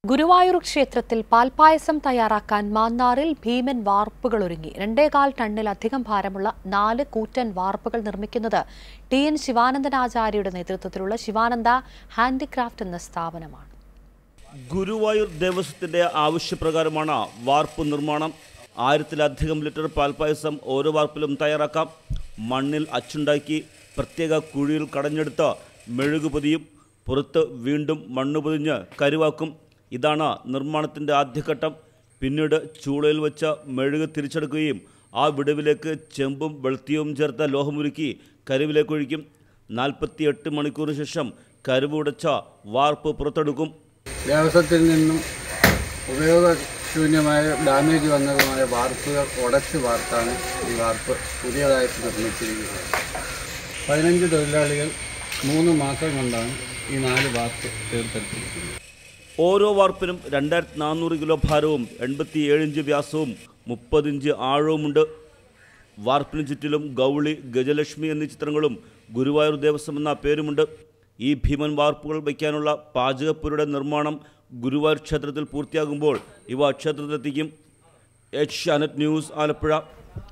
ഗുരുവായൂർ ക്ഷേത്രത്തിൽ പാൽപ്പായസം തയ്യാറാക്കാൻ മാന്നാറിൽ ഭീമൻ വാർപ്പുകൾ ഒരുങ്ങി രണ്ടേകാൽ ടണ്ണിലധികം ഭാരമുള്ള നാല് കൂറ്റൻ വാർപ്പുകൾ നിർമ്മിക്കുന്നത് ടി എൻ ശിവാനന്ദനാചാര്യയുടെ നേതൃത്വത്തിലുള്ള ശിവാനന്ദ ഹാൻഡിക്രാഫ്റ്റ് എന്ന സ്ഥാപനമാണ് ഗുരുവായൂർ ദേവസ്വത്തിന്റെ ആവശ്യപ്രകാരമാണ് വാർപ്പ് നിർമ്മാണം ആയിരത്തിലധികം ലിറ്റർ പാൽപ്പായസം ഓരോ വാർപ്പിലും തയ്യാറാക്കാം മണ്ണിൽ അച്ചുണ്ടാക്കി പ്രത്യേക കുഴിയിൽ കടഞ്ഞെടുത്ത് മെഴുകു പൊതിയും പുറത്ത് വീണ്ടും മണ്ണ് പൊതിഞ്ഞ് കരുവാക്കും ഇതാണ് നിർമ്മാണത്തിൻ്റെ ആദ്യഘട്ടം പിന്നീട് ചൂളയിൽ വെച്ച് മെഴുക് തിരിച്ചെടുക്കുകയും ആ വിടവിലേക്ക് ചെമ്പും വെളുത്തിയും ചേർത്ത ലോഹമുരുക്കി കരുവിലേക്ക് ഒഴിക്കും നാൽപ്പത്തിയെട്ട് മണിക്കൂറിന് ശേഷം കരുവ് ഉടച്ച വാർപ്പ് പുറത്തെടുക്കും ദേവസ്വത്തിൽ നിന്നും ഉപയോഗശൂന്യമായ ഡാമേജ് വന്നതുമായ വാർപ്പുകൾ ഉടച്ച് വാർത്താണ് ഈ വാർപ്പ് പുതിയതായിട്ട് നിർമ്മിച്ചിരിക്കുന്നത് പതിനഞ്ച് തൊഴിലാളികൾ മൂന്ന് മാസം കൊണ്ടാണ് ഈ നാല് വാർപ്പ് തീർത്തെടുത്തിരിക്കുന്നത് ഓരോ വാർപ്പിനും രണ്ടായിരത്തി നാനൂറ് കിലോ ഭാരവും എൺപത്തിയേഴ് ഇഞ്ച് വ്യാസവും മുപ്പത് ഇഞ്ച് ആഴവുമുണ്ട് വാർപ്പിന് ചുറ്റിലും ഗൗളി ഗജലക്ഷ്മി എന്നീ ചിത്രങ്ങളും ഗുരുവായൂർ ദേവസ്വം എന്ന പേരുമുണ്ട് ഈ ഭീമൻ വാർപ്പുകൾ വയ്ക്കാനുള്ള പാചകപ്പുരയുടെ നിർമ്മാണം ഗുരുവായൂർ ക്ഷേത്രത്തിൽ പൂർത്തിയാകുമ്പോൾ ഇവ ക്ഷേത്രത്തിലെത്തിക്കും ഏഷ്യാനെറ്റ് ന്യൂസ് ആലപ്പുഴ